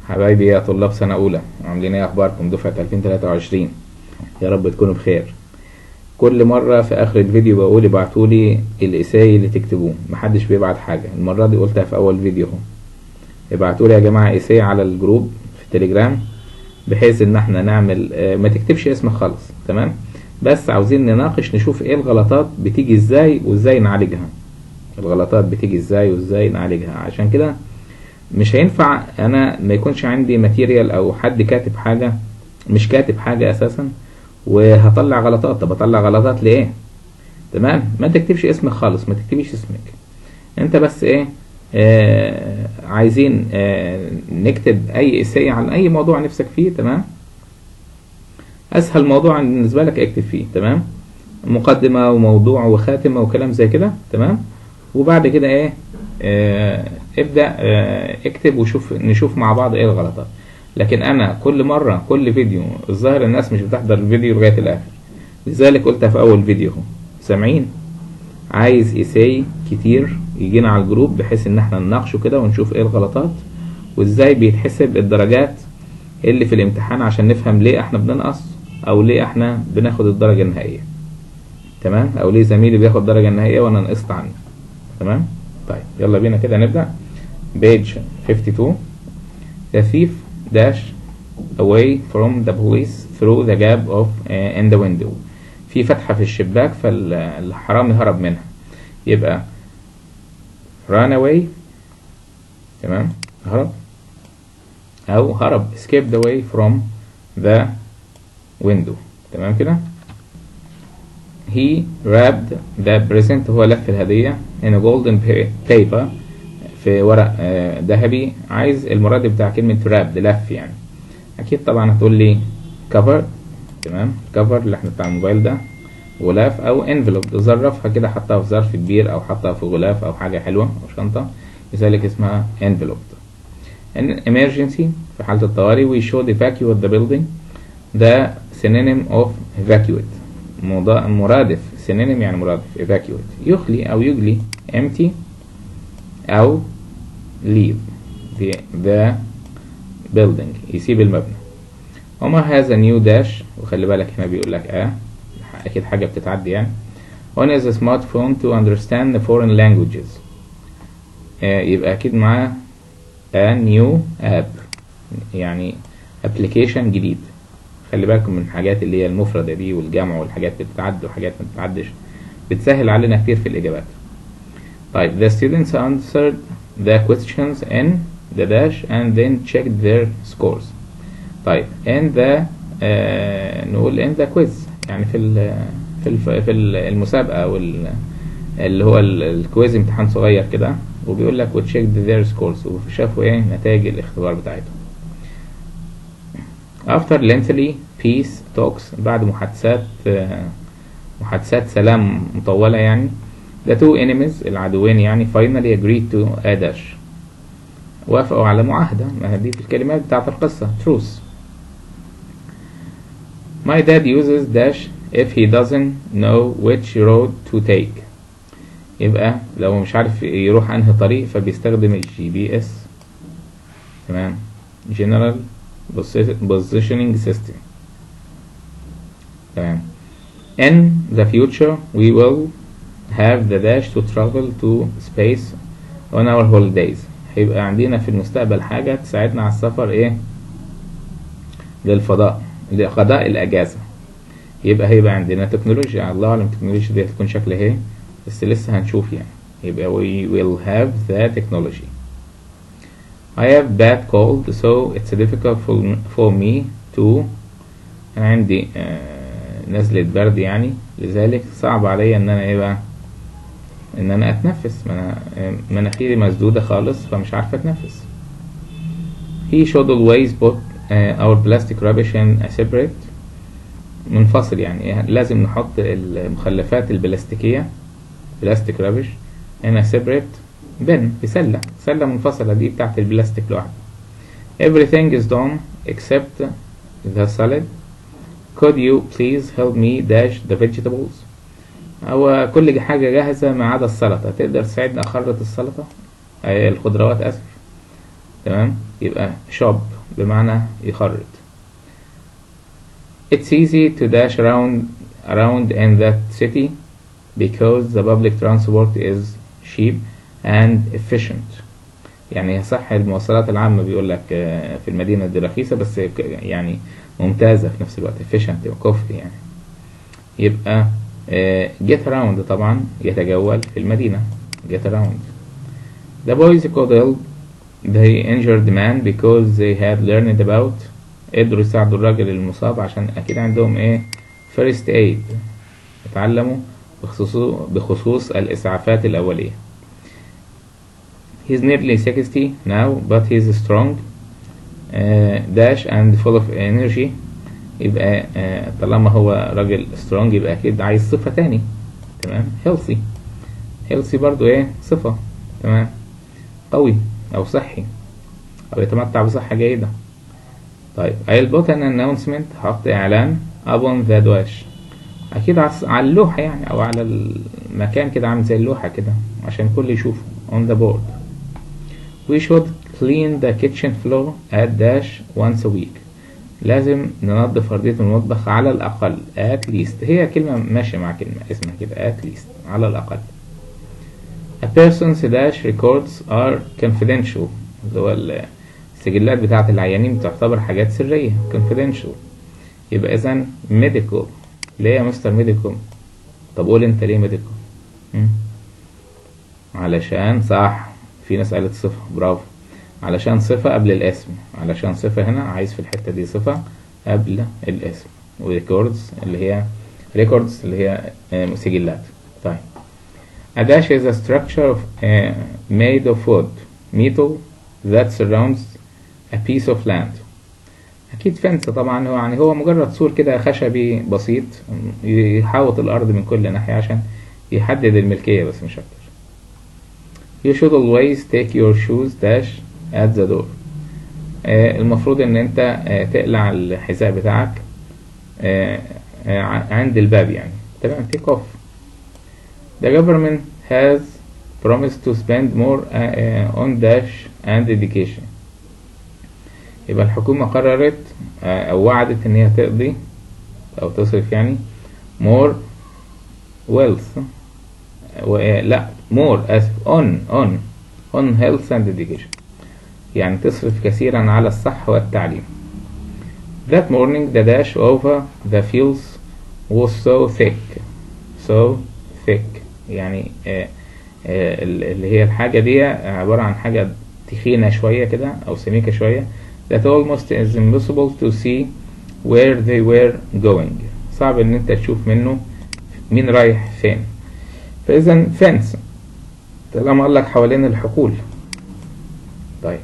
حبايبي يا طلاب سنة أولى عاملين ايه أخباركم دفعة 2023 يا رب تكونوا بخير كل مرة في آخر الفيديو بقول ابعتولي الإساي اللي تكتبوه محدش بيبعت حاجة المرة دي قلتها في أول فيديو اهو ابعتولي يا جماعة إساي على الجروب في التليجرام بحيث إن احنا نعمل آه، ما تكتبش اسمك خالص تمام بس عاوزين نناقش نشوف ايه الغلطات بتيجي ازاي وازاي نعالجها الغلطات بتيجي ازاي وازاي نعالجها عشان كده مش هينفع انا ما يكونش عندي ماتيريال او حد كاتب حاجة مش كاتب حاجة اساسا وهطلع غلطات طب اطلع غلطات ليه تمام ما تكتبش اسمك خالص ما تكتبيش اسمك انت بس ايه آه عايزين آه نكتب اي اساي عن اي موضوع نفسك فيه تمام اسهل موضوع بالنسبة لك اكتب فيه تمام مقدمة وموضوع وخاتمة وكلام زي كده تمام وبعد كده ايه آه ابدأ آه اكتب وشوف نشوف مع بعض ايه الغلطات لكن انا كل مرة كل فيديو الظاهر الناس مش بتحضر الفيديو لغاية الاخر لذلك قلتها في اول فيديو اهو سامعين عايز ايساي كتير يجينا على الجروب بحيث ان احنا نناقشه كده ونشوف ايه الغلطات وازاي بيتحسب الدرجات اللي في الامتحان عشان نفهم ليه احنا بننقص او ليه احنا بناخد الدرجة النهائية تمام او ليه زميلي بياخد الدرجة النهائية وانا نقصت عنه تمام طيب يلا بينا كده نبدأ page 52 the thief dash away from the police through the gap of uh, in the window في فتحة في الشباك فالحرامي هرب منها يبقى run away تمام هرب أو هرب escaped away from the window تمام كده he wrapped the present هو لف الهدية in a golden pa- paper في ورق آه، ذهبي عايز المراد بتاع كلمة wrapped لف يعني أكيد طبعا هتقول لي cover تمام cover اللي احنا بتاع الموبايل ده غلاف أو envelope ظرفها كده حطها في ظرف كبير أو حطها في غلاف أو حاجة حلوة أو شنطة لذلك اسمها envelope in emergency في حالة الطوارئ we should evacuate the building ده synonym of evacuate مضا- مرادف synonym يعني مرادف evacuate يخلي أو يجلي empty أو leave the, the building يسيب المبنى Omar has a new dash وخلي بالك هنا بيقول لك اه أكيد حاجة بتتعدي يعني On is a smartphone to understand the foreign languages آه يبقى أكيد معاه a new app يعني application جديد خلي بالكم من الحاجات اللي هي المفردة دي والجمع والحاجات اللي بتتعد وحاجات ما بتتعدش بتسهل علينا كتير في الإجابات طيب the students answered the questions in the dash and then checked their scores طيب in the آه نقول in the quiz يعني في ال في الف في ال- المسابقة أو ال- اللي هو ال- الكويز امتحان صغير كده وبيقول لك وتشيك their scores وشافوا ايه نتائج الاختبار بتاعتهم after lengthy peace talks بعد محادثات آه، محادثات سلام مطولة يعني the two enemies العدوين يعني finally agreed to a dash وافقوا على معاهدة ما هي دي في الكلمات بتاعت القصة truce my dad uses dash if he doesn't know which road to take يبقى لو مش عارف يروح انهي طريق فبيستخدم الجي بي اس تمام general positioning system تمام in the future we will have the dash to travel to space on our holidays هيبقى عندنا في المستقبل حاجة تساعدنا على السفر ايه للفضاء لقضاء الأجازة يبقى هيبقى عندنا تكنولوجيا الله أعلم التكنولوجيا دي هتكون شكلها ايه بس لسه هنشوف يعني يبقى we will have the technology I have bad cold so it's difficult for, for me to أنا عندي آه، نزلة برد يعني لذلك صعب عليا ان انا ايه بقى ان انا اتنفس ما انا آه، مناخيري مسدودة خالص فمش عارف اتنفس he should always put uh, our plastic rubbish in a separate منفصل يعني لازم نحط المخلفات البلاستيكية بلاستيك رابش هنا separate bin في سلة سلة منفصلة دي بتاعت البلاستيك لوحده everything is done except the salad could you please help me dash the vegetables هو كل حاجة جاهزة ما عدا السلطة تقدر تساعدني أخرط السلطة آه، الخضروات آسف تمام يبقى shop بمعنى يخرج It's easy to dash around around in that city because the public transport is cheap and efficient يعني صح المواصلات العامة بيقول لك آه، في المدينة دي رخيصة بس ك- يعني ممتازة في نفس الوقت efficient وكفء يعني يبقى آه، get around طبعا يتجول في المدينة get around The boys cuddled the injured man because they had learned about قدروا يساعدوا الراجل المصاب عشان أكيد عندهم إيه first aid اتعلموا بخصوص بخصوص الإسعافات الأولية He's nearly 60 now but he's strong uh, dash and full of energy يبقى آه، طالما هو راجل سترونج يبقى اكيد عايز صفة تاني تمام healthy healthy برضو ايه صفة تمام قوي او صحي او يتمتع بصحة جيدة طيب I'll put an announcement حط اعلان upon the dash اكيد عس- على اللوحة يعني او على المكان كده عامل زي اللوحة كده عشان الكل يشوفه on the board We should clean the kitchen floor at dash once a week لازم ننظف أرضية المطبخ على الأقل at least هي كلمة ماشية مع كلمة اسمها كده at least على الأقل A person's dash records are confidential اللي هو السجلات بتاعة العيانين بتعتبر حاجات سرية confidential يبقى إذا medical ليه يا مستر medical طب قول أنت ليه medical مم. علشان صح في ناس قالت صفة برافو علشان صفة قبل الاسم علشان صفة هنا عايز في الحتة دي صفة قبل الاسم وريكوردز اللي هي ريكوردز اللي هي آه، سجلات طيب A dash is a structure of, uh, made of wood metal that surrounds a piece of land أكيد فنس طبعا هو يعني هو مجرد سور كده خشبي بسيط يحاوط الأرض من كل ناحية عشان يحدد الملكية بس مش أكتر You should always take your shoes dash at the door آه، المفروض ان انت آه، تقلع الحذاء بتاعك آه، آه، ع- عند الباب يعني تمام take off The government has promised to spend more uh, uh, on dash and education يبقى الحكومة قررت آه، أو وعدت إن هي تقضي أو تصرف يعني more wealth و- آه، لا more آسف on on on health and education يعني تصرف كثيرا على الصحة والتعليم That morning the dash over the fields was so thick so thick يعني آه آه ال- اللي هي الحاجة دي عبارة عن حاجة تخينة شوية كده أو سميكة شوية that almost is impossible to see where they were going صعب إن أنت تشوف منه مين رايح فين فإذا fence طالما قال لك حوالين الحقول طيب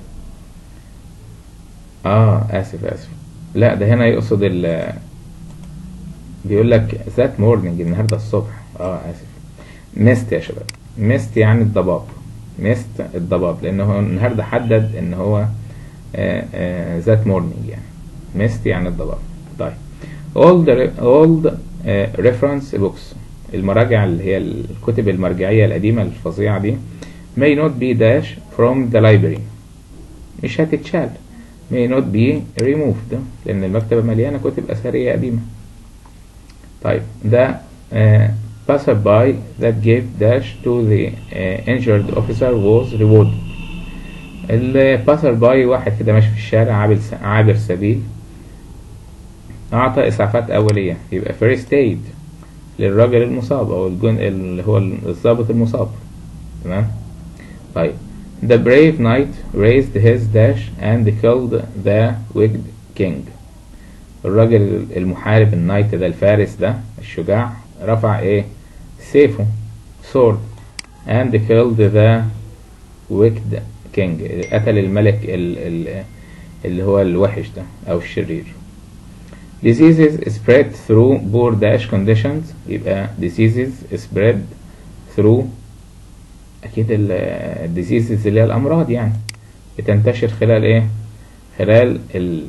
اه اسف اسف لا ده هنا يقصد ال بيقول لك ذات مورنينج النهارده الصبح اه اسف ميست يا شباب ميست يعني الضباب ميست الضباب لان هو النهارده حدد ان هو ذات مورنينج يعني ميست يعني الضباب طيب all the all the uh, reference books المراجع اللي هي الكتب المرجعية القديمة الفظيعة دي may not be dash from the library مش هتتشال may not be removed لأن المكتبة مليانة كتب أثرية قديمة طيب ده uh, passerby that gave dash to the uh, injured officer was rewarded الباسر باي واحد كده ماشي في الشارع عابر عابر سبيل أعطى إسعافات أولية يبقى first aid للراجل المصاب أو الجن اللي هو الضابط المصاب تمام طيب The brave knight raised his dash and killed the wicked king الراجل المحارب النايت ده الفارس ده الشجاع رفع ايه سيفه sword and killed the wicked king قتل الملك ال ال اللي هو الوحش ده او الشرير diseases spread through poor dash conditions يبقى diseases spread through اكيد ال diseases اللي هي الامراض يعني بتنتشر خلال ايه خلال ال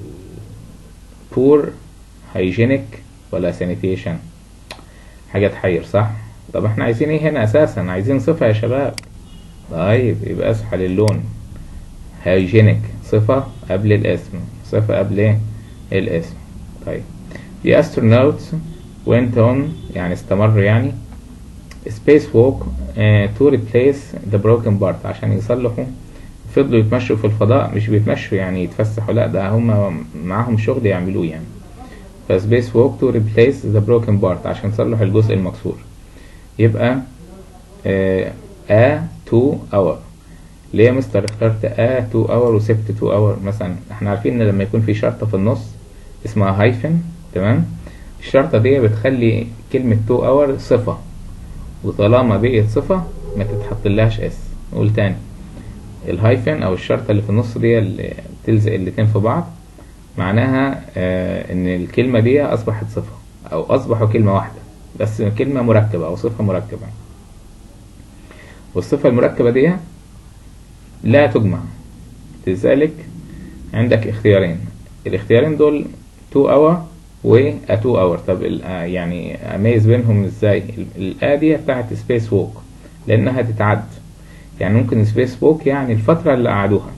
poor hygienic ولا sanitation حاجة تحير صح طب احنا عايزين ايه هنا اساسا عايزين صفة يا شباب طيب يبقى اصحى للون hygienic صفة قبل الاسم صفة قبل الاسم طيب the astronauts went on يعني استمر يعني space walk uh, to replace the broken part عشان يصلحوا فضلوا يتمشوا في الفضاء مش بيتمشوا يعني يتفسحوا لا ده هم معاهم شغل يعملوه يعني فسبيس ووك تو ريبليس ذا بروكن بارت عشان تصلح الجزء المكسور يبقى ا تو اور ليه يا مستر اخترت ا تو اور وسبت تو اور مثلا احنا عارفين ان لما يكون في شرطة في النص اسمها هايفن تمام الشرطة دي بتخلي كلمة تو اور صفة وطالما بقيت صفة ما تتحطلهاش اس نقول تاني الهايفن او الشرطة اللي في النص دي اللي تلزق الاتنين في بعض معناها آه ان الكلمة دي اصبحت صفة او اصبحوا كلمة واحدة بس كلمة مركبة او صفة مركبة والصفة المركبة دي لا تجمع لذلك عندك اختيارين الاختيارين دول تو اور و تو اور طب يعني اميز بينهم ازاي الآ دي بتاعت سبيس ووك لانها تتعد يعني ممكن سبيس ووك يعني الفترة اللي قعدوها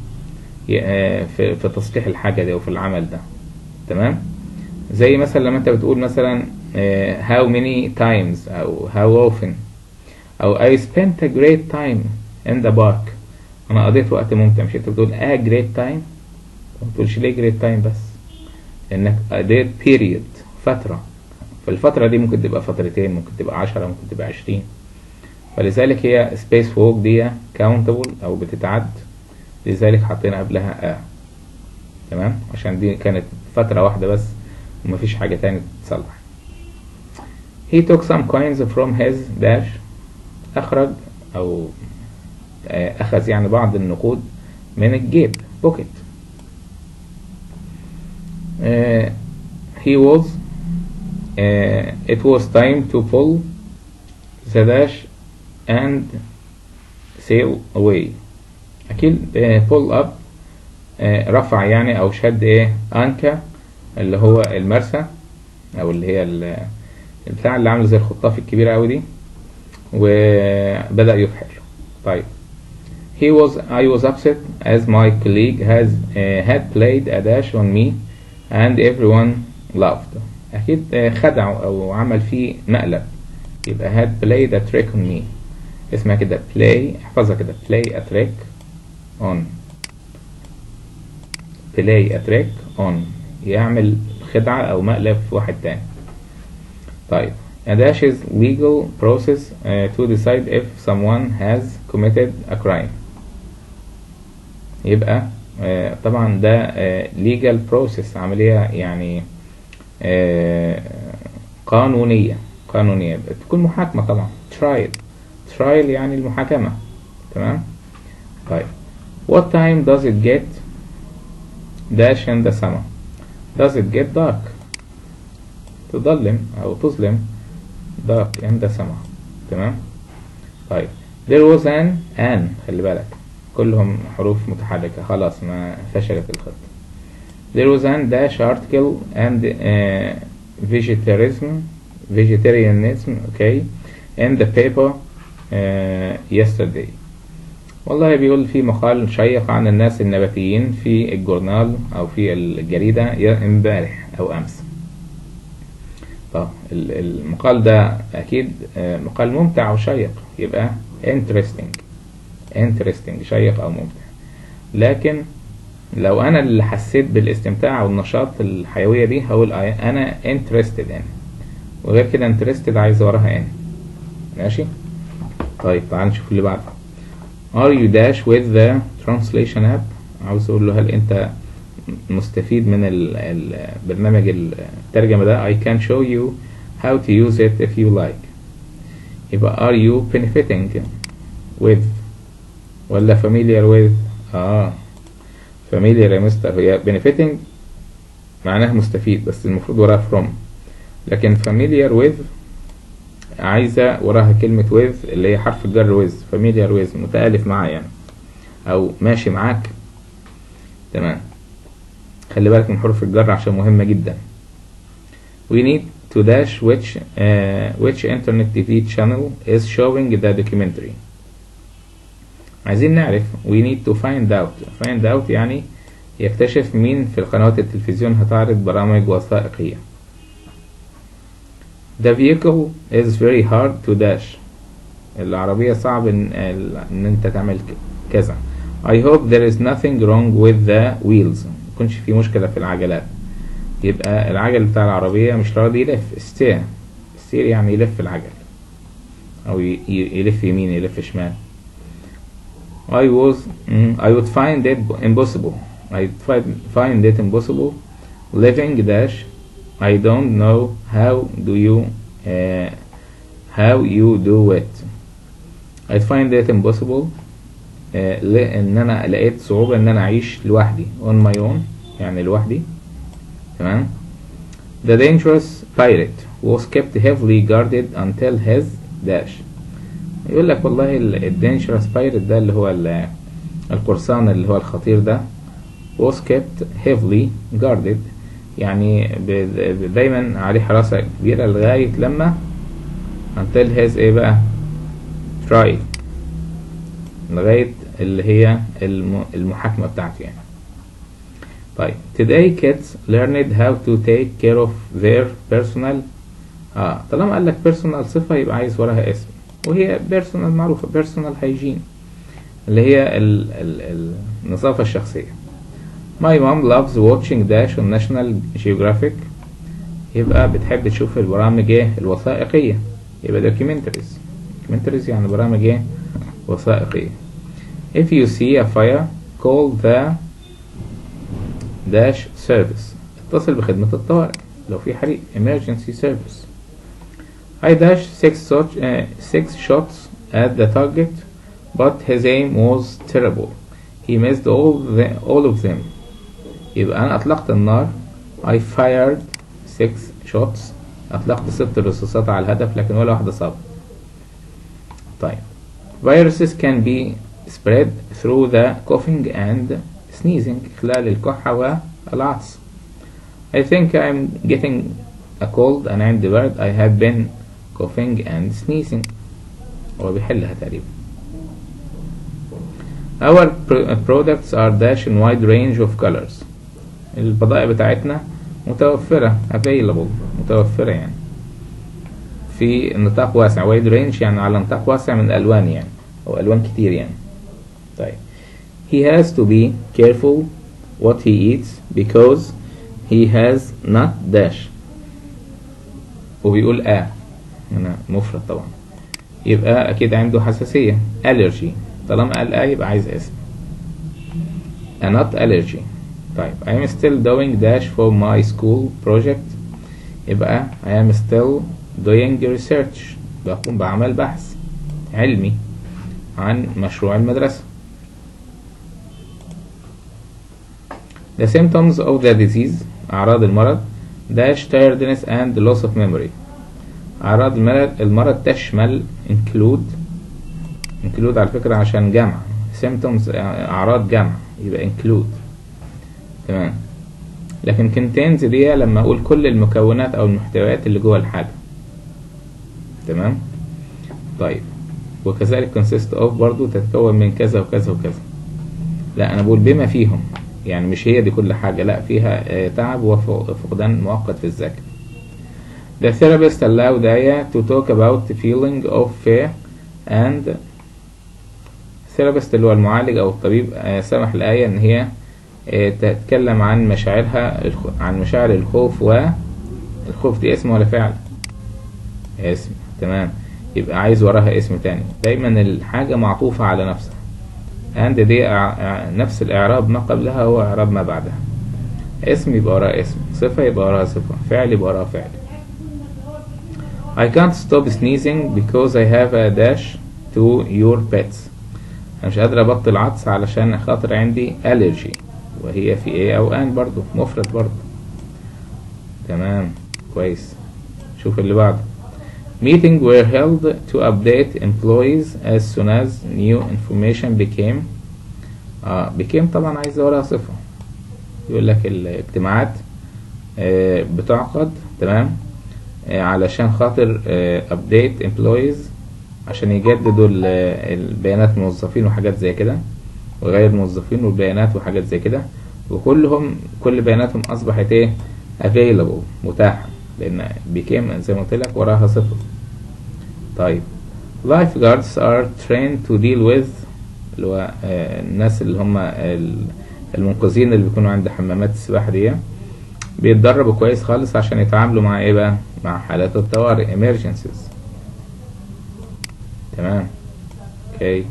في في تصليح الحاجة دي وفي العمل ده تمام زي مثلا لما انت بتقول مثلا how many times او how often او I spent a great time in the park انا قضيت وقت ممتع مش انت بتقول a great time ما بتقولش ليه great time بس لانك قضيت period فترة فالفترة دي ممكن تبقى فترتين ممكن تبقى عشرة ممكن تبقى عشرين فلذلك هي space walk دي countable او بتتعد لذلك حطينا قبلها آ تمام عشان دي كانت فترة واحدة بس ومفيش حاجة تاني تتصلح he took some coins from his dash أخرج أو أخذ يعني بعض النقود من الجيب بوكيت uh, he was uh, it was time to pull the dash and sail away أكيد pull up رفع يعني أو شد إيه أنكا اللي هو المرسى أو اللي هي البتاع اللي عامل زي الخطاف الكبيرة أوي دي وبدأ يفحل طيب he was I was upset as my colleague has uh, had played a dash on me and everyone laughed أكيد خدع أو عمل فيه مقلب يبقى had played a trick on me اسمها كده play احفظها كده play a trick on play a trick on يعمل خدعة أو مقلب في واحد تاني طيب a dash is legal process uh, to decide if someone has committed a crime يبقى uh, طبعا ده uh, legal process عملية يعني uh, قانونية قانونية تكون محاكمة طبعا trial trial يعني المحاكمة تمام طيب What time does it get dash in the summer does it get dark تظلم أو تظلم dark in the summer تمام طيب there was an an خلي بالك كلهم حروف متحركة خلاص ما فشلت الخطة there was an dash article and uh, vegetarianism vegetarianism okay in the paper uh, yesterday والله بيقول في مقال شيق عن الناس النباتيين في الجورنال أو في الجريدة امبارح أو أمس طب المقال ده أكيد مقال ممتع وشيق يبقى interesting interesting شيق أو ممتع لكن لو أنا اللي حسيت بالاستمتاع والنشاط الحيوية دي هقول أنا interested in وغير كده interested عايز وراها in ماشي طيب تعال نشوف اللي بعده are you dash with the translation app عاوز اقول له هل انت مستفيد من البرنامج الترجمة ده I can show you how to use it if you like يبقى are you benefiting with ولا familiar with اه familiar يا مستر هي benefiting معناها مستفيد بس المفروض وراها from لكن familiar with عايزة وراها كلمة with اللي هي حرف الجر with familiar with متألف معاه يعني أو ماشي معاك تمام خلي بالك من حروف الجر عشان مهمة جدا we need to dash which uh, which internet TV channel is showing the documentary عايزين نعرف we need to find out find out يعني يكتشف مين في القنوات التلفزيون هتعرض برامج وثائقية The vehicle is very hard to dash العربية صعب إن, إن أنت تعمل ك- كذا I hope there is nothing wrong with the wheels ميكونش في مشكلة في العجلات يبقى العجل بتاع العربية مش راضي يلف steer steer يعني يلف العجل أو ي- ي- يلف يمين يلف شمال I was mm, I would find it impossible I find find it impossible living dash I don't know how do you uh, how you do it I find it impossible uh, لأن أنا لقيت صعوبة إن أنا أعيش لوحدي on my own يعني لوحدي تمام The dangerous pirate was kept heavily guarded until his dash يقول لك والله ال ال dangerous pirate ده اللي هو ال- القرصان اللي هو الخطير ده was kept heavily guarded يعني ب- ب- دايما عليه حراسة كبيرة لغاية لما until his ايه بقى trial لغاية اللي هي الم- المحاكمة بتاعته يعني طيب today kids learned how to take care of their personal اه طالما قال لك personal صفة يبقى عايز وراها اسم وهي personal معروفة personal hygiene اللي هي ال ال النظافة الشخصية My mom loves watching Dash on National Geographic يبقى بتحب تشوف البرامج ايه الوثائقية يبقى documentaries documentaries يعني برامج ايه وثائقية If you see a fire call the dash service اتصل بخدمة الطوارئ لو في حريق emergency service I dashed six, shot, uh, six shots at the target but his aim was terrible he missed all, the, all of them يبقى أنا أطلقت النار I fired six shots أطلقت ست رصاصات على الهدف لكن ولا واحدة صاب طيب viruses can be spread through the coughing and sneezing خلال الكحة والعطس I think I'm getting a cold and I'm the bird I have been coughing and sneezing هو بيحلها تقريبا Our pro- products are dash in wide range of colors البضائع بتاعتنا متوفرة available متوفرة يعني في نطاق واسع wide range يعني على نطاق واسع من الألوان يعني أو ألوان كتير يعني طيب he has to be careful what he eats because he has not dash وبيقول آه هنا مفرد طبعا يبقى أكيد عنده حساسية allergy طالما قال آه يبقى عايز اسم a not allergy طيب I am still doing dash for my school project يبقى I am still doing research بقوم بعمل بحث علمي عن مشروع المدرسة The symptoms of the disease أعراض المرض dash tiredness and loss of memory أعراض المرض المرض تشمل include include على فكرة عشان جمع symptoms أعراض جمع يبقى include تمام لكن contains دي لما أقول كل المكونات أو المحتويات اللي جوه الحاجة تمام طيب وكذلك consist of برضو تتكون من كذا وكذا وكذا لا أنا بقول بما فيهم يعني مش هي دي كل حاجة لا فيها آه، تعب وفقدان مؤقت في الذاكرة The therapist allowed Aya to talk about the feeling of fear and therapist اللي هو المعالج أو الطبيب آه، سمح لآية إن هي آه، تتكلم عن مشاعرها الخ- عن مشاعر الخوف والخوف دي اسم ولا فعل؟ اسم تمام يبقى عايز وراها اسم تاني دايما الحاجة معطوفة على نفسها and دي إع- إع- نفس الإعراب ما قبلها هو إعراب ما بعدها اسم يبقى وراها اسم صفة يبقى وراها صفة فعل يبقى وراها فعل I can't stop sneezing because I have a dash to your pets أنا مش قادر أبطل عطس علشان خاطر عندي allergy وهي في ايه أو ان برضو مفرد برضو تمام كويس شوف اللي بعده Meeting were held to update employees as soon as new information became آه became طبعا عايز وراها صفة يقول لك الاجتماعات آه بتعقد تمام آه علشان خاطر آه update employees عشان يجددوا ال- البيانات الموظفين وحاجات زي كده وغير الموظفين والبيانات وحاجات زي كده وكلهم كل بياناتهم أصبحت إيه available متاحة لأن became زي ما قلت لك وراها صفر طيب lifeguards are trained to deal with اللي هو آه، الناس اللي هم ال- المنقذين اللي بيكونوا عند حمامات السباحة دي بيتدربوا كويس خالص عشان يتعاملوا مع ايه بقى مع حالات الطوارئ emergencies تمام اوكي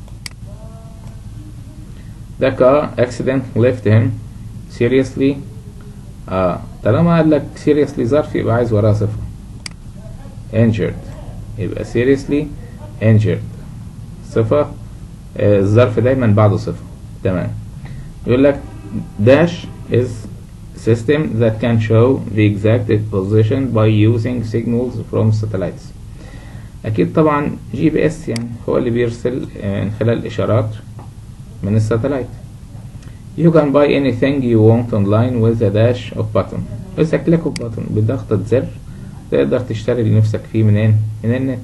The car accident left him seriously اه طالما قال لك seriously ظرف يبقى عايز وراه صفر injured يبقى seriously injured صفة آه، الظرف دايما بعده صفة تمام يقول لك dash is system that can show the exact position by using signals from satellites أكيد طبعا جي بي اس يعني هو اللي بيرسل آه، من خلال إشارات من الساتلايت You can buy anything you want online with a dash of button with a click of button بضغطة زر تقدر تشتري اللي نفسك فيه منين؟ من النت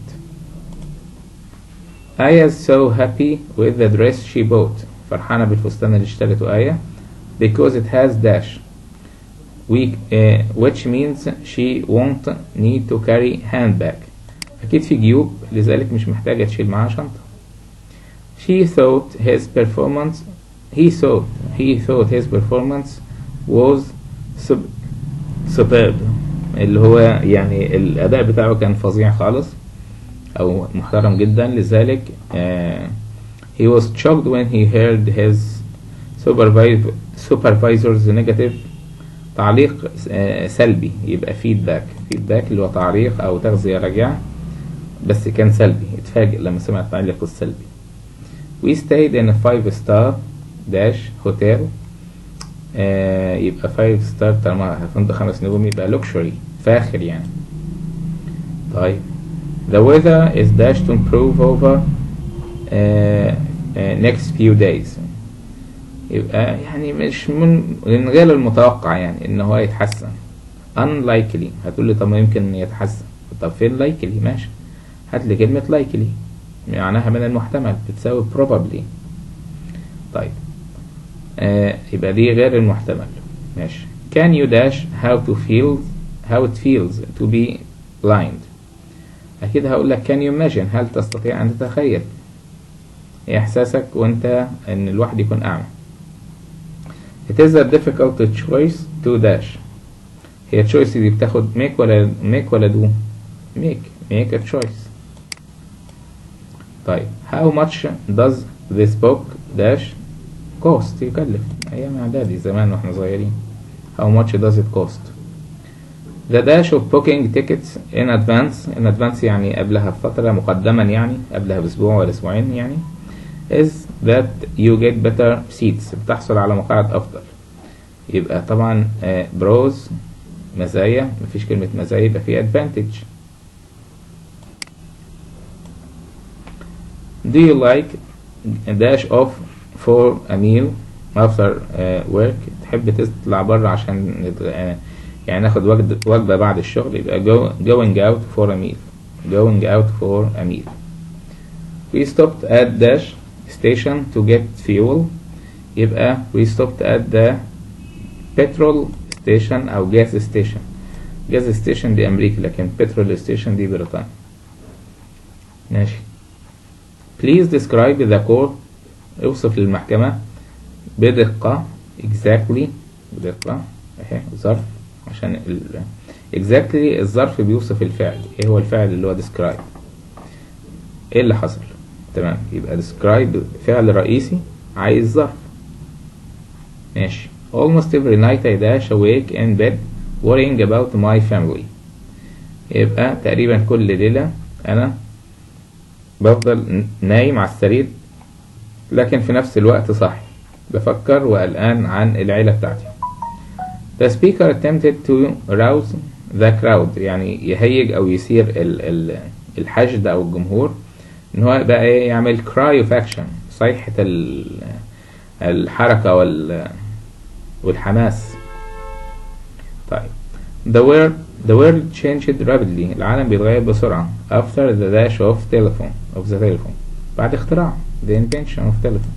Aya is so happy with the dress she bought فرحانة بالفستان اللي اشترته آية because it has dash we, uh, which means she won't need to carry handbag أكيد في جيوب لذلك مش محتاجة تشيل معاها شنطة She thought his performance he thought he thought his performance was sub, superb اللي هو يعني الأداء بتاعه كان فظيع خالص أو محترم جدا لذلك آه, he was shocked when he heard his supervisor, supervisor's negative تعليق آه سلبي يبقى feedback feedback اللي هو تعليق أو تغذية راجعة بس كان سلبي اتفاجئ لما سمع التعليق السلبي We stayed in a five star dash hotel آه يبقى five star طالما فندق خمس نجوم يبقى luxury فاخر يعني طيب The weather is dashed to improve over uh, uh, next few days يبقى يعني مش من, من غير المتوقع يعني ان هو يتحسن unlikely هتقول لي طب ما يمكن يتحسن طب فين likely ماشي هات لي كلمة likely معناها من المحتمل بتساوي probably طيب آه يبقى دي غير المحتمل ماشي can you dash how to feel how it feels to be blind أكيد هقول لك can you imagine هل تستطيع أن تتخيل إيه إحساسك وأنت إن الواحد يكون أعمى It is a difficult choice to dash هي choice دي بتاخد make ولا make ولا do make make a choice طيب how much does this book dash cost يكلف أيام إعدادي زمان وإحنا صغيرين how much does it cost The dash of booking tickets in advance in advance يعني قبلها بفترة مقدما يعني قبلها بأسبوع ولا أسبوعين يعني is that you get better seats بتحصل على مقاعد أفضل يبقى طبعا بروز مزايا مفيش كلمة مزايا يبقى في advantage Do you like a dash off for a meal after uh, work تحب تطلع بره عشان uh, يعني ناخد وجبة وجبة بعد الشغل يبقى go, going out for a meal going out for a meal we stopped at dash station to get fuel يبقى we stopped at the petrol station أو gas station gas station دي أمريكا لكن petrol station دي بريطانيا ماشي please describe the court اوصف للمحكمة بدقة exactly بدقة اهي ظرف عشان ال exactly الظرف بيوصف الفعل ايه هو الفعل اللي هو describe ايه اللي حصل تمام يبقى describe فعل رئيسي عايز ظرف ماشي almost every night I dash awake in bed worrying about my family يبقى تقريبا كل ليلة أنا بفضل نايم على السرير لكن في نفس الوقت صاحي بفكر وقلقان عن العيلة بتاعتي The speaker attempted to rouse the crowd يعني يهيج أو يثير ال ال الحشد أو الجمهور إن هو بقى إيه يعمل cry of action صيحة الحركة وال والحماس طيب The word The world changed rapidly العالم بيتغير بسرعة after the dash of telephone of the telephone بعد اختراع the invention of telephone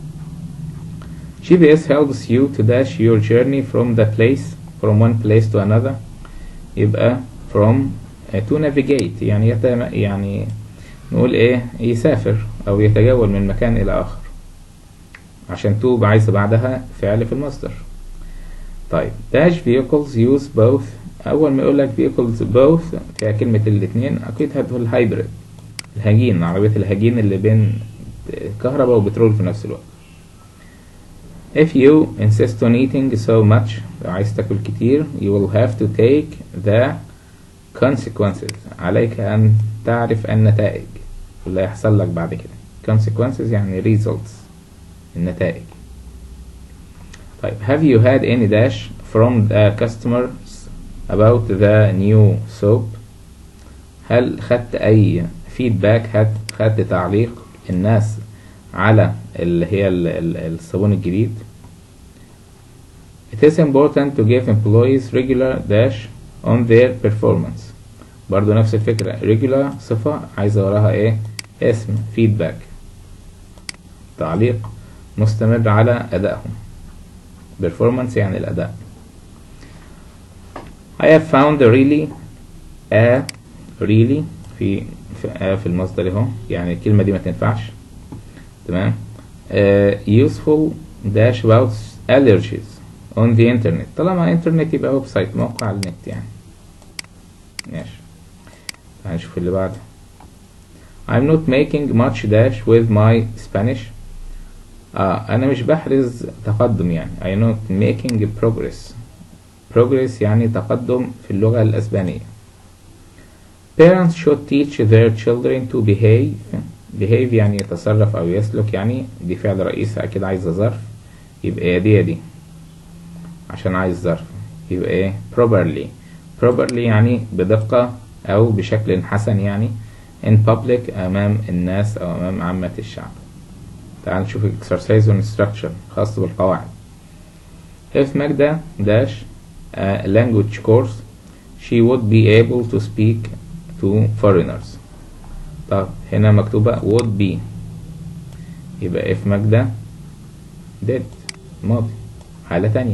GPS helps you to dash your journey from the place from one place to another يبقى from uh, to navigate يعني يت... يعني نقول ايه يسافر او يتجول من مكان الى اخر عشان to عايزة بعدها فعل في المصدر طيب dash vehicles use both اول ما يقول لك vehicles both فيها كلمة الاتنين اكيد هتقول hybrid الهجين عربية الهجين اللي بين كهرباء وبترول في نفس الوقت If you insist on eating so much لو عايز تاكل كتير you will have to take the consequences عليك أن تعرف النتائج اللي هيحصل لك بعد كده consequences يعني results النتائج طيب have you had any dash from the customers about the new soap هل خدت أي فيدباك هل خدت تعليق الناس على اللي هي ال- ال- الصابون الجديد It is important to give employees regular dash on their performance برضو نفس الفكرة regular صفة عايزة وراها ايه اسم feedback تعليق مستمر على أدائهم performance يعني الأداء I have found really a really في في, a في المصدر اهو يعني الكلمة دي ما تنفعش تمام uh, useful dash about allergies on the internet طالما انترنت يبقى ويب سايت موقع على النت يعني ماشي هنشوف اللي بعده I'm not making much dash with my Spanish آه أنا مش بحرز تقدم يعني I'm not making progress progress يعني تقدم في اللغة الأسبانية Parents should teach their children to behave behave يعني يتصرف أو يسلك يعني دي فعل رئيسي أكيد عايزة ظرف يبقى يا دي يا دي عشان عايز ظرف يبقى ايه properly properly يعني بدقة أو بشكل حسن يعني in public أمام الناس أو أمام عامة الشعب تعال نشوف exercise on structure خاص بالقواعد if Magda dash a language course she would be able to speak to foreigners طب هنا مكتوبة would be يبقى if ماجدة did ماضي حالة تانية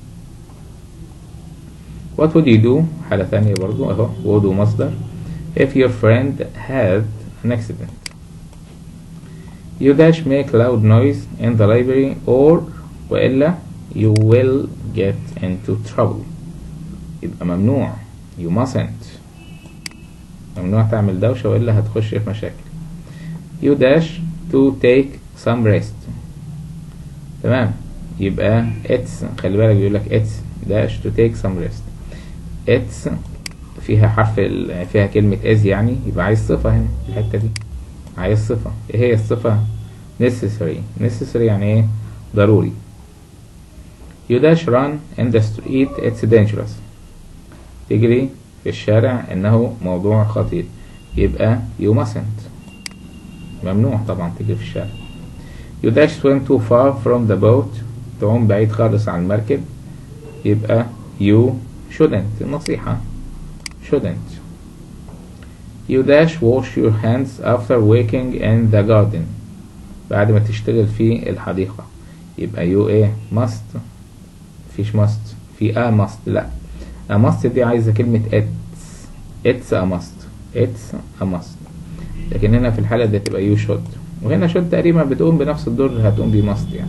what would you do حالة تانية برضو اهو would ومصدر if your friend had an accident you dash make loud noise in the library or وإلا you will get into trouble يبقى ممنوع you mustn't ممنوع تعمل دوشة وإلا هتخش في مشاكل you dash to take some rest تمام يبقى it's خلي بالك بيقول لك it's dash to take some rest it's فيها حرف ال... فيها كلمة is يعني يبقى عايز صفة هنا في الحتة دي عايز صفة ايه هي الصفة necessary necessary يعني ايه ضروري you dash run in the street it's dangerous تجري في الشارع انه موضوع خطير يبقى you mustn't ممنوع طبعا تجري في الشارع you dash swim too far from the boat تعوم بعيد خالص عن المركب يبقى you shouldn't نصيحة shouldn't you dash wash your hands after working in the garden بعد ما تشتغل في الحديقة يبقى you ايه must مفيش must في a must لا a must دي عايزة كلمة it's it's a must it's a must لكن هنا في الحالة دي تبقى you should وهنا should تقريبا بتقوم بنفس الدور اللي هتقوم بيه must يعني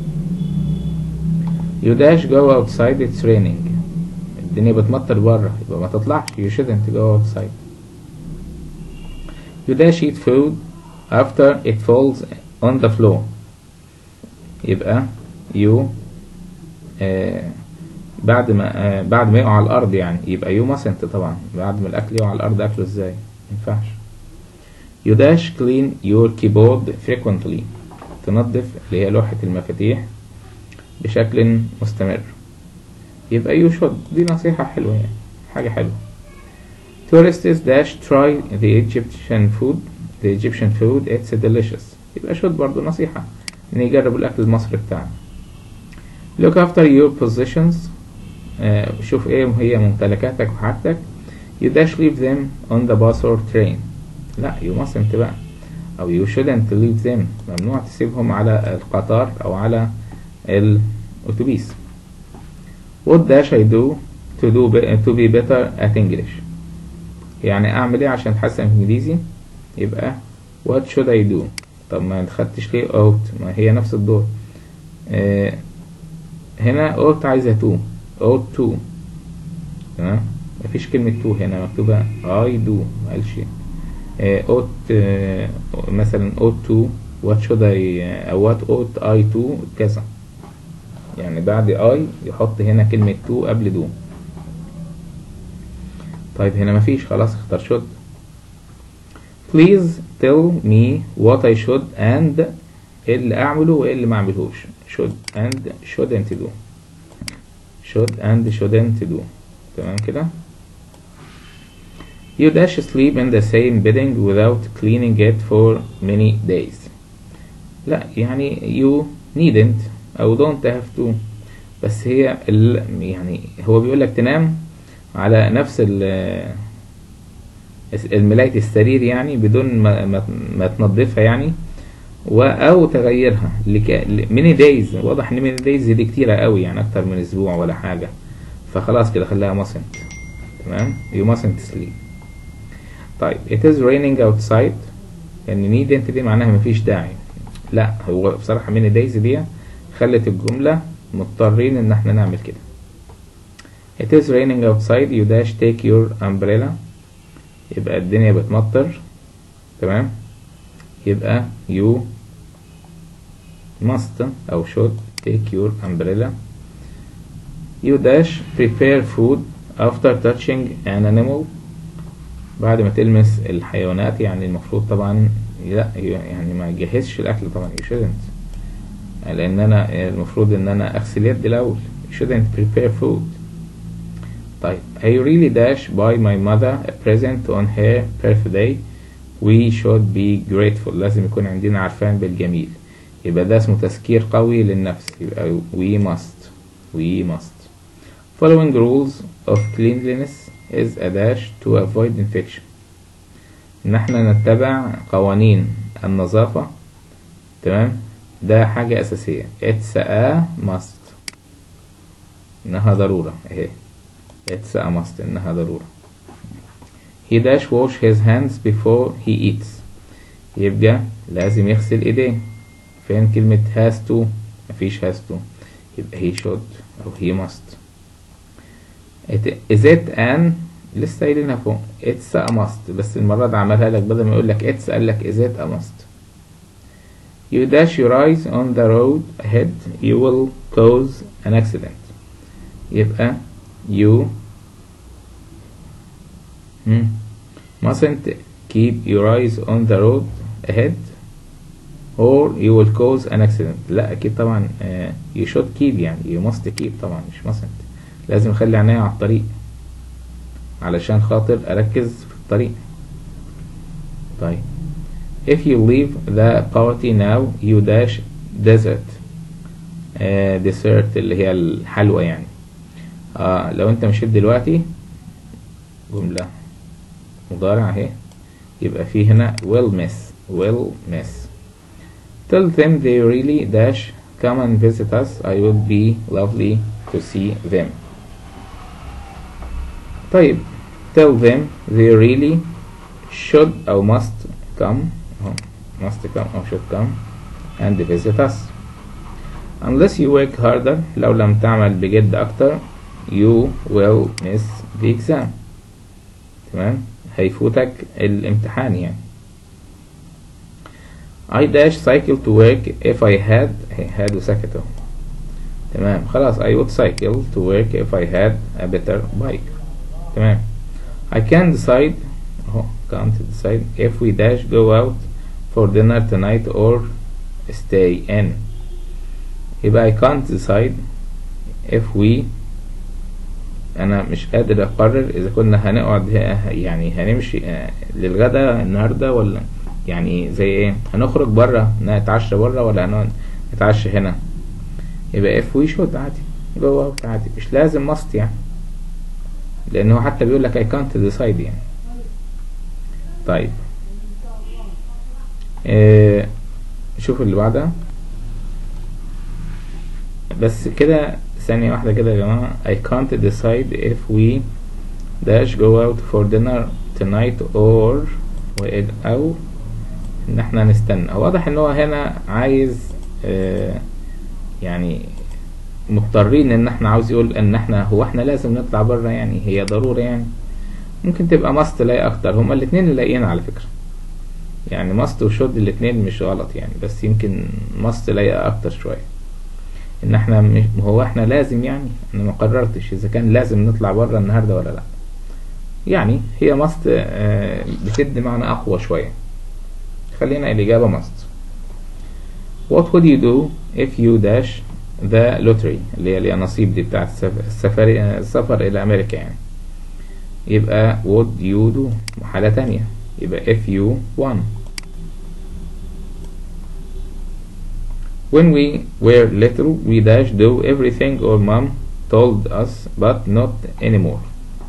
you dash go outside it's raining الدنيا بتمطر بره يبقى ما تطلعش you shouldn't go outside you dash eat food after it falls on the floor يبقى you آه بعد ما آه بعد ما يقع على الأرض يعني يبقى you mustn't طبعا بعد ما الأكل يقع على الأرض أكله ازاي مينفعش you dash clean your keyboard frequently تنظف اللي هي لوحة المفاتيح بشكل مستمر يبقى you should دي نصيحة حلوة يعني حاجة حلوة tourists dash try the Egyptian food the Egyptian food it's delicious يبقى should برضو نصيحة إن يجرب الأكل المصري بتاعنا look after your possessions آه شوف ايه هي ممتلكاتك وحاجتك you dash leave them on the bus or train لا you mustn't بقى او you shouldn't leave them ممنوع تسيبهم على القطار او على الاتوبيس what dash I do to do be, to be better at English يعني اعمل ايه عشان اتحسن في انجليزي يبقى what should I do طب ما خدتش ليه ought ما هي نفس الدور آه هنا ought عايزة to ought to تمام مفيش كلمة to هنا مكتوبة I do مقالش آه ought آه مثلا ought to what should I أو what ought I to كذا يعني بعد I يحط هنا كلمة to قبل do طيب هنا مفيش خلاص اختار should please tell me what I should and ايه اللي اعمله وايه اللي ما اعملهوش should and shouldn't do should and shouldn't do تمام كده you dash sleep in the same bedding without cleaning it for many days لا يعني you needn't او don't have to بس هي ال يعني هو بيقول لك تنام على نفس ال الملاية السرير يعني بدون ما, ما, ما تنظفها يعني و او تغيرها لك ميني دايز واضح ان ميني دايز دي كتيرة قوي يعني اكتر من اسبوع ولا حاجة فخلاص كده خليها mustn't تمام you mustn't sleep طيب it is raining outside يعني needn't دي معناها مفيش داعي لا هو بصراحة ميني دايز دي خلت الجملة مضطرين ان احنا نعمل كده it is raining outside you dash take your umbrella يبقى الدنيا بتمطر تمام يبقى you must أو should take your umbrella you dash prepare food after touching an animal بعد ما تلمس الحيوانات يعني المفروض طبعا لا يعني ما تجهزش الأكل طبعا you shouldn't لأن أنا المفروض إن أنا أغسل يدي الأول you shouldn't prepare food طيب I really dash buy my mother a present on her birthday we should be grateful لازم يكون عندنا عرفان بالجميل يبقى ده اسمه تذكير قوي للنفس يبقى we must we must following rules of cleanliness is a dash to avoid infection ان احنا نتبع قوانين النظافة تمام ده حاجة أساسية it's a must إنها ضرورة اهي it's a must إنها ضرورة he dash wash his hands before he eats يبقى لازم يغسل ايديه فين كلمة has to مفيش has to يبقى he should أو he must it, is it an لسه قايلينها فوق it's a must بس المرة دي عملها لك بدل ما يقول لك it's قال لك is it a must you dash your eyes on the road ahead you will cause an accident يبقى you hmm, mustn't keep your eyes on the road ahead or you will cause an accident لا اكيد طبعا uh, you should keep يعني you must keep طبعا مش mustn't لازم اخلي عينيا على الطريق علشان خاطر اركز في الطريق طيب if you leave the party now you dash desert uh, dessert اللي هي الحلوى يعني آه لو انت مشيت دلوقتي جملة مضارع اهي يبقى في هنا will miss will miss tell them they really dash come and visit us I would be lovely to see them طيب tell them they really should أو must come أو must come أو should come and visit us unless you work harder لو لم تعمل بجد أكتر you will miss the exam تمام هيفوتك الامتحان يعني I dash cycle to work if I had had وسكت اهو تمام خلاص I would cycle to work if I had a better bike تمام I can decide اهو can't decide if we dash go out for dinner tonight or stay in يبقى I can't decide if we انا مش قادر اقرر اذا كنا هنقعد يعني هنمشي للغدا النهارده ولا يعني زي ايه هنخرج بره نتعشى بره ولا هنقعد نتعشى هنا يبقى if we should عادي يبقى without عادي مش لازم must يعني لأنه حتى بيقول لك I can't decide يعني طيب آه شوف اللي بعدها بس كده ثانية واحدة كده يا جماعة I can't decide if we dash go out for dinner tonight or أو إن احنا نستنى هو واضح إن هو هنا عايز آه يعني مضطرين إن احنا عاوز يقول إن احنا هو احنا لازم نطلع بره يعني هي ضرورة يعني ممكن تبقى ماست لاقي أكتر هما الاتنين لاقيين على فكرة يعني ماست وشود الاتنين مش غلط يعني بس يمكن ماست لاقي أكتر شوية ان احنا مش هو احنا لازم يعني انا ما قررتش اذا كان لازم نطلع بره النهارده ولا لا يعني هي ماست بتدي معنى اقوى شويه خلينا الاجابه ماست what would you do if you dash the lottery اللي هي النصيب دي بتاعت السفر السفر الى امريكا يعني يبقى would you do حالة تانية يبقى if you won When we were little, we dash do everything our mom told us, but not anymore.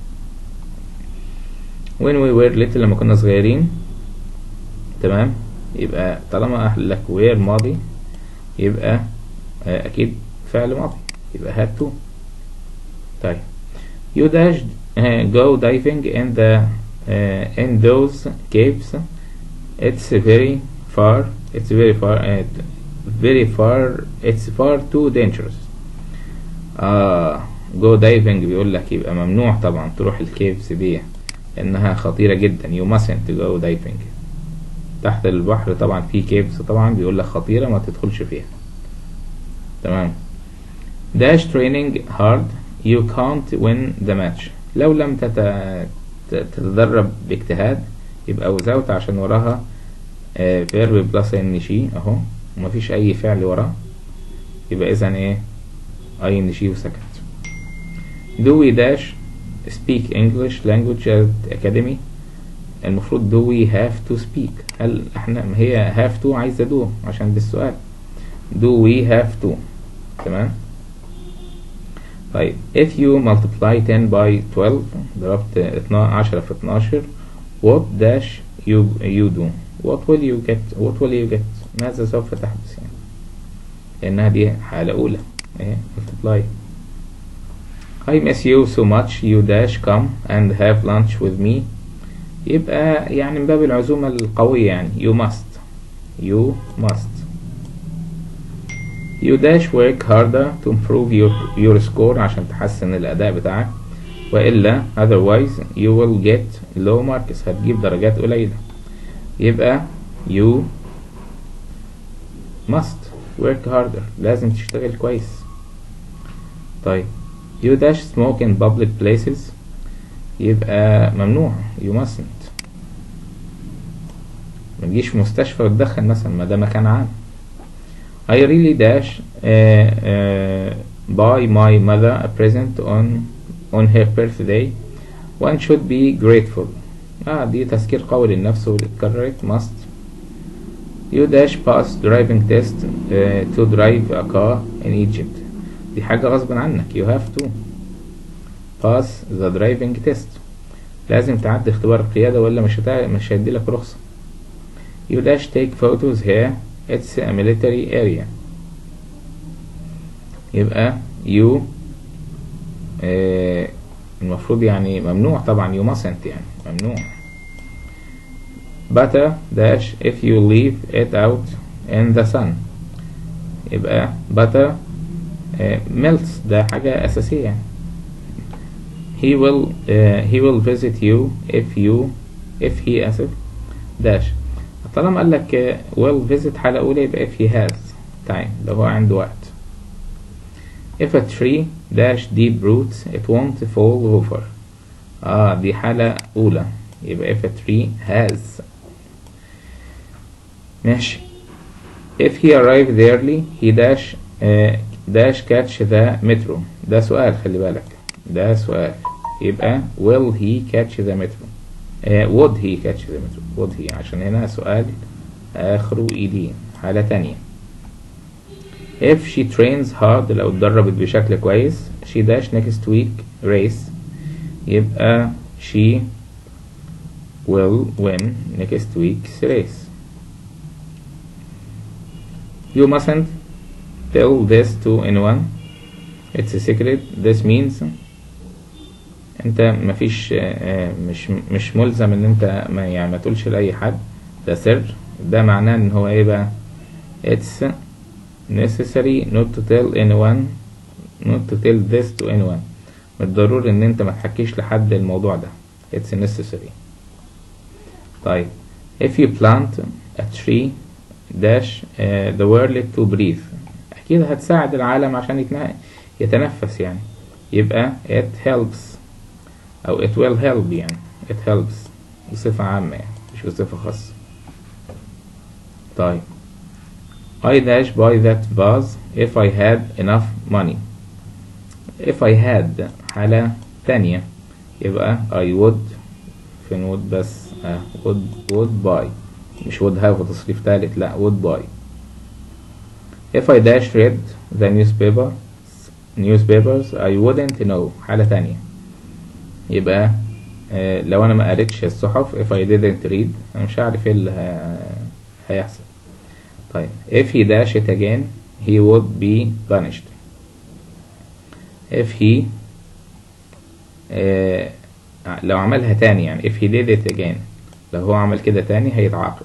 When we were little لما كنا صغيرين تمام يبقى طالما قال لك were ماضي يبقى آه أكيد فعل ماضي يبقى had to طيب you dashed uh, go diving in the uh, in those caves it's very far it's very far uh, very far it's far too dangerous آه جو دايفنج بيقول لك يبقى ممنوع طبعا تروح الكيفز دي لانها خطيرة جدا you mustn't go diving تحت البحر طبعا في كيفز طبعا بيقول لك خطيرة ما تدخلش فيها تمام dash training hard you can't win the match لو لم تت... تتدرب باجتهاد يبقى without عشان وراها آه verb plus ان شي اهو ومفيش اي فعل وراه يبقى اذا ايه اي ان شي وسكت do we dash speak English language at academy المفروض do we have to speak هل احنا ما هي have to عايزة do عشان ده السؤال do we have to تمام طيب if you multiply 10 by 12 ضربت 10 في 12 what dash you you do what will you get what will you get ماذا سوف تحدث يعني لأنها دي حالة أولى ايه multiply I miss you so much you dash come and have lunch with me يبقى يعني من باب العزومة القوية يعني you must you must you dash work harder to improve your, your score عشان تحسن الأداء بتاعك وإلا otherwise you will get low marks هتجيب درجات قليلة يبقى you must work harder لازم تشتغل كويس طيب you dash smoke in public places يبقى ممنوع you mustn't ما تجيش مستشفى وتدخن مثلا ما ده مكان عام I really dash uh, uh, buy my mother a present on on her birthday one should be grateful اه دي تذكير قوي للنفس واللي اتكررت must you dash pass driving test uh, to drive a car in Egypt دي حاجة غصب عنك you have to pass the driving test لازم تعدي اختبار القيادة ولا مش هتع... مش هيدي لك رخصة you dash take photos here it's a military area يبقى you آه المفروض يعني ممنوع طبعا you mustn't يعني ممنوع better dash if you leave it out in the sun يبقى butter uh, melts ده حاجة أساسية يعني he will uh, he will visit you if you if he أسف dash طالما قال لك uh, will visit حالة أولى يبقى if he has time لو هو عنده وقت if a tree dash deep roots it won't fall over اه دي حالة أولى يبقى if a tree has ماشي if he arrived early he dash uh, dash catch the metro ده سؤال خلي بالك ده سؤال يبقى will he catch the metro uh, would he catch the metro would he عشان هنا سؤال آخره ed حالة تانية if she trains hard لو اتدربت بشكل كويس she dash next week race يبقى she will win next week's race you mustn't tell this to anyone it's a secret this means انت مفيش آه، مش مش ملزم ان انت ما يعني ما تقولش لاي حد ده سر ده معناه ان هو ايه بقى it's necessary not to tell anyone not to tell this to anyone مش ضروري ان انت ما تحكيش لحد الموضوع ده it's necessary طيب if you plant a tree dash uh, the world to breathe اكيد هتساعد العالم عشان يتنا- يتنفس يعني يبقى it helps او it will help يعني it helps بصفة عامة يعني مش بصفة خاصة طيب I dash buy that vase if I had enough money if I had حالة تانية يبقى I would فين would بس آه would would buy مش would have تصريف تالت لا would buy if I dash read the newspaper newspapers I wouldn't know حالة تانية يبقى آه لو انا ما قريتش الصحف if I didn't read انا مش عارف ايه اللي ه- هيحصل طيب if he dash it again he would be punished if he آه لو عملها تاني يعني if he did it again لو هو عمل كده تاني هيتعاقب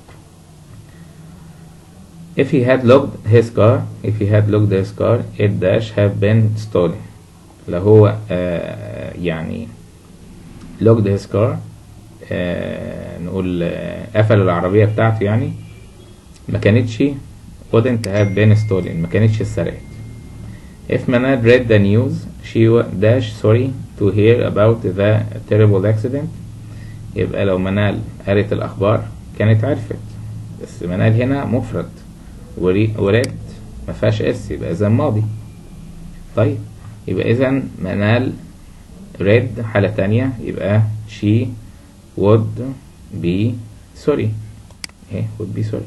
if he had locked his car if he had locked his car it dash have been stolen لو هو آه يعني locked his car آه نقول آه قفل العربية بتاعته يعني ما كانتش wouldn't have been stolen ما كانتش اتسرقت if Manal read the news she was dash sorry to hear about the terrible accident يبقى لو منال قرت الأخبار كانت عرفت بس منال هنا مفرد وري- ورد ما فيهاش اس يبقى إذا ماضي طيب يبقى إذا منال read حالة تانية يبقى she would be sorry ايه would be sorry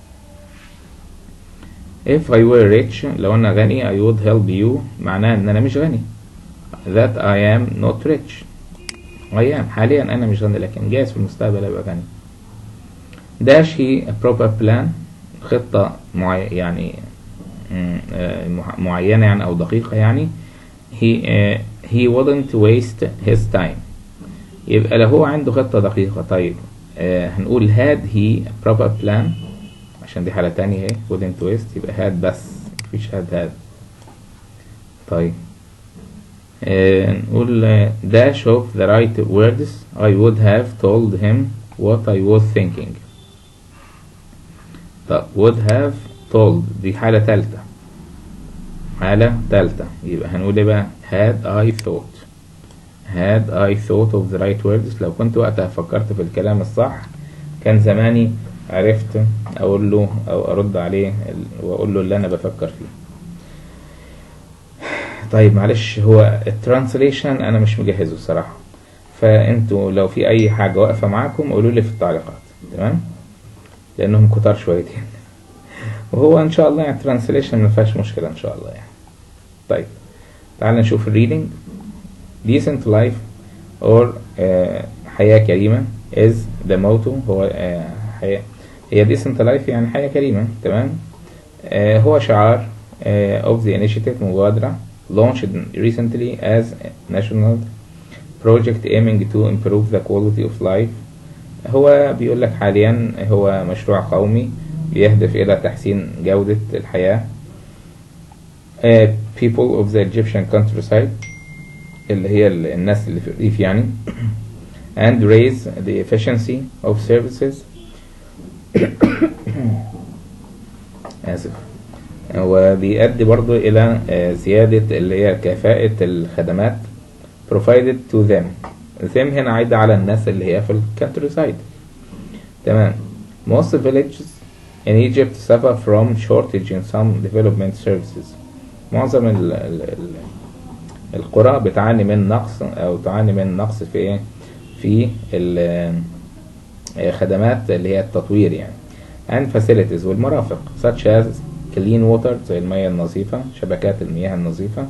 if I were rich لو أنا غني I would help you معناه إن أنا مش غني that I am not rich I am حاليا أنا مش غني لكن جايز في المستقبل أبقى غني dash he a proper plan خطة معي يعني مم، آه، مع- معينة يعني أو دقيقة يعني he uh, he wouldn't waste his time يبقى لو هو عنده خطة دقيقة طيب آه هنقول had he a proper plan عشان دي حالة تانية اهي wouldn't waste يبقى had بس مفيش had had طيب آه نقول آه، dash of the right words I would have told him what I was thinking طب would have told دي حالة تالتة حالة تالتة يبقى هنقول ايه بقى had I thought had I thought of the right words لو كنت وقتها فكرت في الكلام الصح كان زماني عرفت اقول له او ارد عليه ال- واقول له اللي انا بفكر فيه طيب معلش هو الترانسليشن انا مش مجهزه الصراحة فانتوا لو في اي حاجة واقفة معاكم قولوا لي في التعليقات تمام لانهم كتار شويتين وهو ان شاء الله يعني الترانسليشن ما فيهاش مشكلة ان شاء الله يعني طيب تعال نشوف الريدنج decent life or آه حياة كريمة is the motto هو آه حياة هي decent life يعني حياة كريمة تمام آه هو شعار آه of the initiative مبادرة launched recently as a national project aiming to improve the quality of life هو بيقول لك حاليا هو مشروع قومي بيهدف إلى تحسين جودة الحياة آه people of the Egyptian countryside اللي هي ال- الناس اللي في الريف يعني and raise the efficiency of services آسف وبيؤدي برضو إلى آه، زيادة اللي هي كفاءة الخدمات provided to them them هنا عايدة على الناس اللي هي في الكانتري سايد تمام most villages in Egypt suffer from shortage in some development services معظم ال ال ال القرى بتعاني من نقص او تعاني من نقص في ايه في ال- خدمات اللي هي التطوير يعني and facilities والمرافق such as clean water زي المياه النظيفة شبكات المياه النظيفة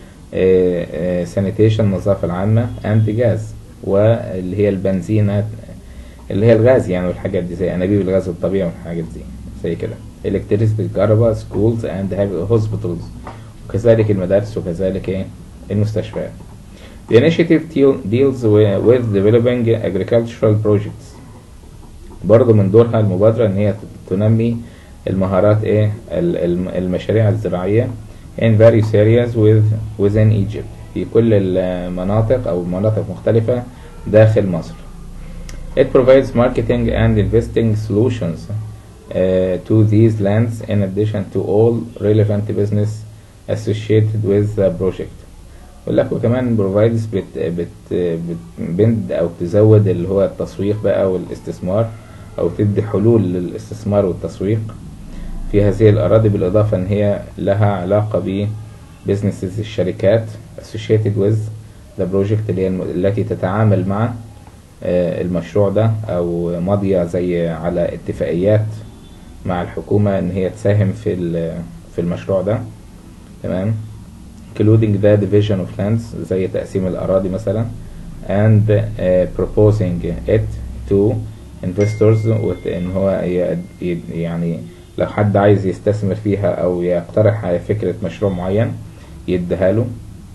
sanitation النظافة العامة and gas واللي هي البنزينات اللي هي الغاز يعني والحاجات دي زي انابيب الغاز الطبيعي والحاجات دي زي كده electricity الكهرباء schools and hospitals وكذلك المدارس وكذلك ايه المستشفيات The initiative deal- deals wi- with developing agricultural projects برضه من دورها المبادرة ان هي تنمي المهارات ايه ال- الم- المشاريع الزراعية in various areas with within Egypt في كل المناطق او مناطق مختلفة داخل مصر It provides marketing and investing solutions uh, to these lands in addition to all relevant business associated with the project. يقول لك وكمان provides بت بت بتبند او تزود اللي هو التسويق بقى والاستثمار او تدي حلول للاستثمار والتسويق في هذه الاراضي بالاضافه ان هي لها علاقه ب businesses الشركات associated with the project اللي هي الم- التي تتعامل مع آه، المشروع ده او ماضيه زي على اتفاقيات مع الحكومه ان هي تساهم في ال- في المشروع ده تمام including the division of lands زي تقسيم الأراضي مثلا and uh, proposing it to investors وت- إن هو ي- ي- يعني لو حد عايز يستثمر فيها أو يقترح على فكرة مشروع معين يديها له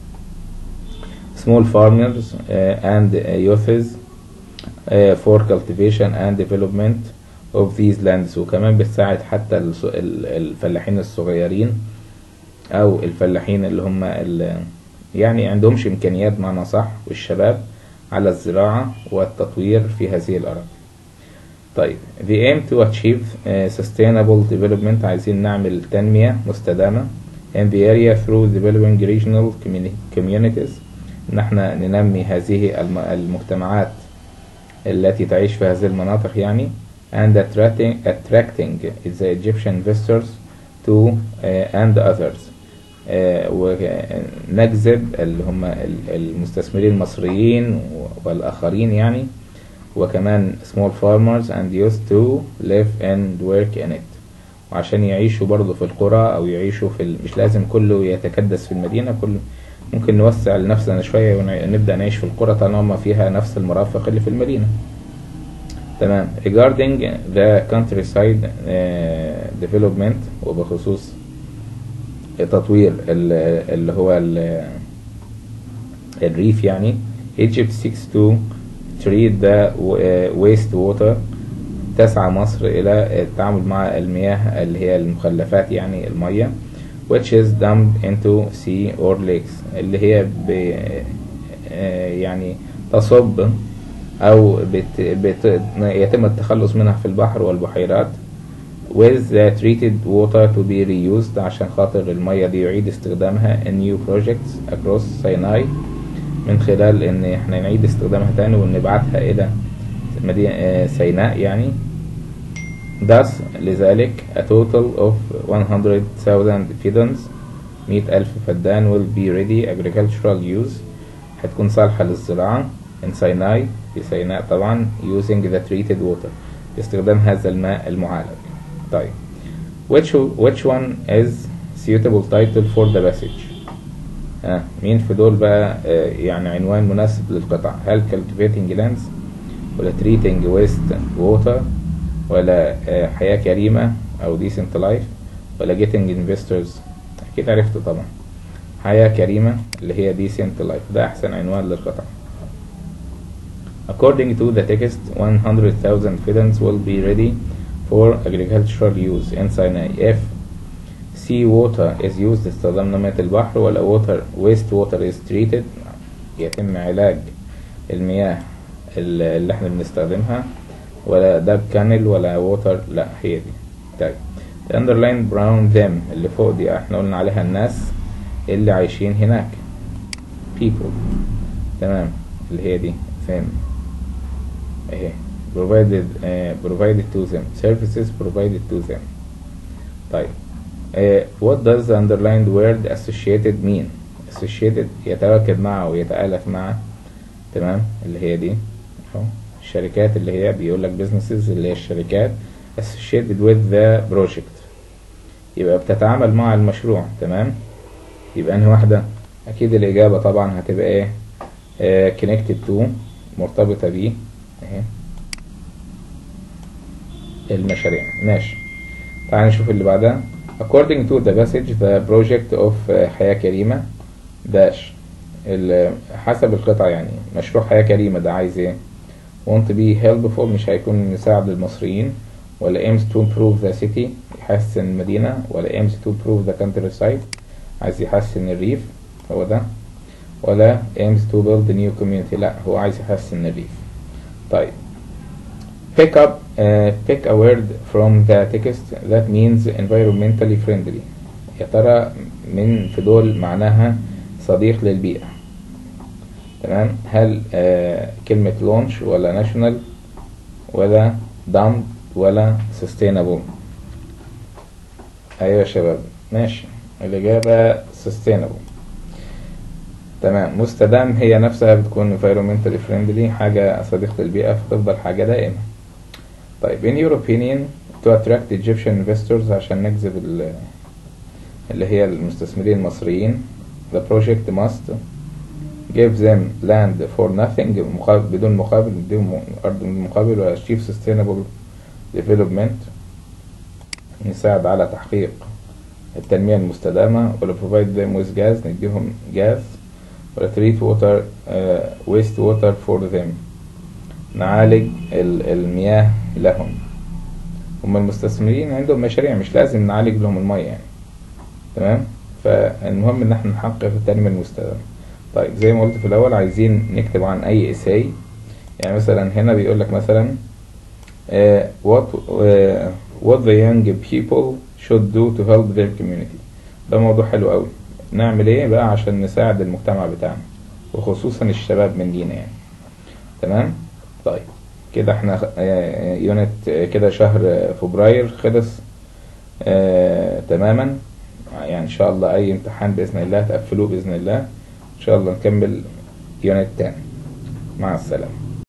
small farmers uh, and uh, youths uh, for cultivation and development of these lands وكمان بتساعد حتى الس- ال- الفلاحين الصغيرين او الفلاحين اللي هم ال- يعني عندهمش امكانيات معنى صح والشباب على الزراعة والتطوير في هذه الأراضي طيب the aim to achieve uh, sustainable development عايزين نعمل تنمية مستدامة in the area through developing regional communi- communities ان احنا ننمي هذه الم- المجتمعات التي تعيش في هذه المناطق يعني and attracting, attracting the Egyptian investors to uh, and others uh, ونجذب اللي هم ال- المستثمرين المصريين والآخرين يعني وكمان small farmers and youth to live and work in it وعشان يعيشوا برضه في القرى أو يعيشوا في ال... مش لازم كله يتكدس في المدينة كل ممكن نوسع لنفسنا شوية ونبدأ نعيش في القرى طالما فيها نفس المرافق اللي في المدينة تمام regarding the countryside uh, development وبخصوص تطوير ال- اللي هو ال- الريف يعني Egypt seeks to treat the waste water تسعى مصر إلى التعامل مع المياه اللي هي المخلفات يعني المية which is dumped into sea or lakes اللي هي ب آه، يعني تصب أو بت بت يتم التخلص منها في البحر والبحيرات with the treated water to be reused عشان خاطر المية دي يعيد استخدامها in new projects across Sinai من خلال ان احنا نعيد استخدامها تاني ونبعتها الى مدينة آه، سيناء يعني thus لذلك a total of 100,000 fiddles 100,000 فدان will be ready agricultural use هتكون صالحة للزراعة in Sinai في سيناء طبعا using the treated water باستخدام هذا الماء المعالج طيب which which one is suitable title for the passage آه مين في دول بقى آه يعني عنوان مناسب للقطع هل cultivating lands ولا treating waste water ولا آه حياة كريمة أو decent life ولا getting investors أكيد عرفته طبعا حياة كريمة اللي هي decent life ده أحسن عنوان للقطع According to the text 100,000 fiddles will be ready for agricultural use in Sinai if sea water is used استخدمنا مياه البحر ولا water waste water is treated يتم علاج المياه اللي احنا بنستخدمها ولا داب كانل ولا ووتر لا هي دي طيب the underline brown them اللي فوق دي احنا قلنا عليها الناس اللي عايشين هناك people تمام اللي هي دي them اهي provided uh, provided to them services provided to them طيب uh, what does the underlined word associated mean associated يتواكب مع ويتآلف مع تمام اللي هي دي اهو الشركات اللي هي بيقول لك businesses اللي هي الشركات associated with the project يبقى بتتعامل مع المشروع تمام يبقى انهي واحدة اكيد الاجابة طبعا هتبقى ايه آه connected to مرتبطة بيه اهي المشاريع ماشي تعال نشوف اللي بعدها according to the passage the project of آه، حياة كريمة داش ال- حسب القطعة يعني مشروع حياة كريمة ده عايز ايه want to be helpful مش هيكون مساعد للمصريين ولا aims to improve the city يحسن المدينة ولا aims to improve the countryside عايز يحسن الريف هو ده ولا aims to build a new community لا هو عايز يحسن الريف طيب pick up uh, pick a word from the text that means environmentally friendly يا ترى من في دول معناها صديق للبيئة تمام هل آه كلمة launch ولا national ولا dump ولا sustainable ايوه يا شباب ماشي الإجابة sustainable تمام مستدام هي نفسها بتكون environmentally friendly حاجة صديقة للبيئة فتفضل حاجة دائمة طيب in your opinion to attract Egyptian investors عشان نجذب ال- اللي هي المستثمرين المصريين the project must give them land for nothing مقابل بدون مقابل نديهم أرض بدون مقابل ولا achieve sustainable development نساعد على تحقيق التنمية المستدامة ولا provide them with gas نديهم جاز ولا treat water uh, waste water for them نعالج ال- المياه لهم هم المستثمرين عندهم مشاريع مش لازم نعالج لهم المية يعني تمام فالمهم ان احنا نحقق التنمية المستدامة طيب زي ما قلت في الاول عايزين نكتب عن اي اساي يعني مثلا هنا بيقول لك مثلا uh, what uh, what the young people should do to help their community ده موضوع حلو قوي نعمل ايه بقى عشان نساعد المجتمع بتاعنا وخصوصا الشباب مننا يعني تمام طيب كده احنا خ- آه، يونت آه، كده شهر آه، فبراير خلص آه تماما يعني ان شاء الله اي امتحان باذن الله تقفلوه باذن الله ان شاء الله نكمل يونت تاني مع السلامه